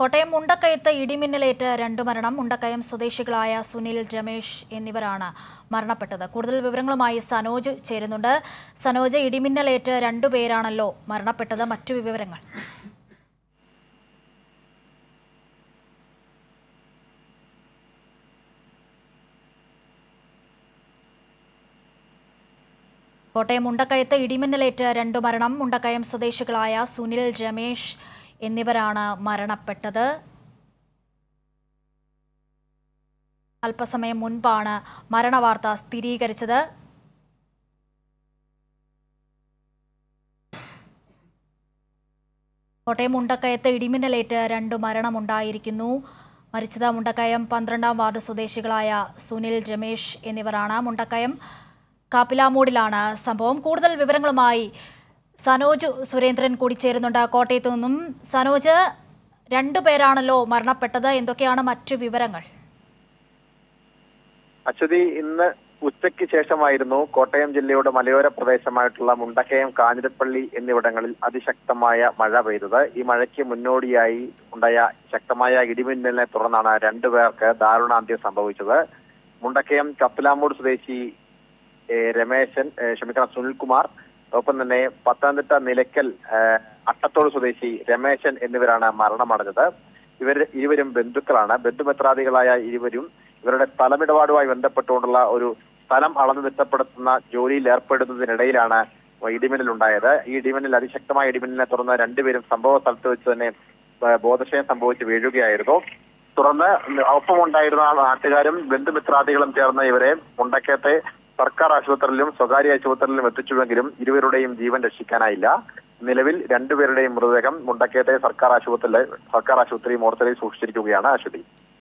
കോട്ടയം മുണ്ടക്കയത്ത് ഇടിമിന്നലേറ്റ് രണ്ടു മരണം മുണ്ടക്കയം സ്വദേശികളായ സുനിൽ രമേശ് എന്നിവരാണ് മരണപ്പെട്ടത് കൂടുതൽ വിവരങ്ങളുമായി സനോജ് ചേരുന്നുണ്ട് സനോജ് ഇടിമിന്നലേറ്റ് രണ്ടുപേരാണല്ലോ മരണപ്പെട്ടത് മറ്റു വിവരങ്ങൾ കോട്ടയം മുണ്ടക്കയത്ത് ഇടിമിന്നലേറ്റ് രണ്ടു മരണം മുണ്ടക്കയം സ്വദേശികളായ സുനിൽ രമേശ് എന്നിവരാണ് മരണപ്പെട്ടത് അല്പസമയം മുൻപാണ് മരണവാർത്ത സ്ഥിരീകരിച്ചത് കോട്ടയം മുണ്ടക്കയത്ത് ഇടിമിന്നലേറ്റ് രണ്ട് മരണമുണ്ടായിരിക്കുന്നു മരിച്ചത് മുണ്ടക്കയം പന്ത്രണ്ടാം വാർഡ് സ്വദേശികളായ സുനിൽ രമേശ് എന്നിവരാണ് മുണ്ടക്കയം കാപ്പിലാമൂടിലാണ് സംഭവം കൂടുതൽ വിവരങ്ങളുമായി സനോജ് സുരേന്ദ്രൻ കൂടി ചേരുന്നുണ്ട് കോട്ടയത്തു നിന്നും സനോജ് രണ്ടു പേരാണല്ലോ മരണപ്പെട്ടത് എന്തൊക്കെയാണ് മറ്റു വിവരങ്ങൾ അശ്വതി ഇന്ന് ഉച്ചയ്ക്ക് ശേഷമായിരുന്നു കോട്ടയം ജില്ലയുടെ മലയോര പ്രദേശമായിട്ടുള്ള മുണ്ടക്കയം കാഞ്ഞിരപ്പള്ളി എന്നിവിടങ്ങളിൽ അതിശക്തമായ മഴ പെയ്തത് ഈ മഴയ്ക്ക് മുന്നോടിയായി ഉണ്ടായ ശക്തമായ ഇടിമിന്നലിനെ തുടർന്നാണ് രണ്ടുപേർക്ക് ദാരുണാന്ത്യം സംഭവിച്ചത് മുണ്ടക്കയം കപ്പിലാമൂട് സ്വദേശി ഏ, രമേശൻ ഏ, ക്ഷമിക്കണം സുനിൽകുമാർ ഒപ്പം തന്നെ പത്തനംതിട്ട നിലയ്ക്കൽ ഏ, അട്ടത്തോട് സ്വദേശി രമേശൻ എന്നിവരാണ് മരണമടഞ്ഞത് ഇവർ ഇരുവരും ബന്ധുക്കളാണ് ബന്ധുമിത്രാദികളായ ഇരുവരും ഇവരുടെ സ്ഥലമിടപാടുമായി ബന്ധപ്പെട്ടുകൊണ്ടുള്ള ഒരു സ്ഥലം അളന്നു തിട്ടപ്പെടുത്തുന്ന ജോലിയിൽ ഏർപ്പെടുന്നതിനിടയിലാണ് ഇടിമിന്നൽ ഉണ്ടായത് ഈ ഇടിമിന്നൽ അതിശക്തമായ ഇടിമിന്നലിനെ തുടർന്ന് രണ്ടുപേരും സംഭവ സ്ഥലത്ത് വെച്ച് തന്നെ ഏ, ബോധക്ഷയം സംഭവിച്ച് വീഴുകയായിരുന്നു തുടർന്ന് ഒപ്പമുണ്ടായിരുന്ന നാട്ടുകാരും ബന്ധുമിത്രാദികളും ചേർന്ന് ഇവരെ മുണ്ടക്കയത്തെ സർക്കാർ ആശുപത്രിയിലും സ്വകാര്യ ആശുപത്രിയിലും എത്തിച്ചുവെങ്കിലും ഇരുവരുടെയും ജീവൻ രക്ഷിക്കാനായില്ല നിലവിൽ രണ്ടുപേരുടെയും മൃതദേഹം മുണ്ടക്കയത്തെ സർക്കാർ ആശുപത്രിയിലെ സർക്കാർ ആശുപത്രി മോർച്ചറിയിൽ സൂക്ഷിച്ചിരിക്കുകയാണ് അശ്വതി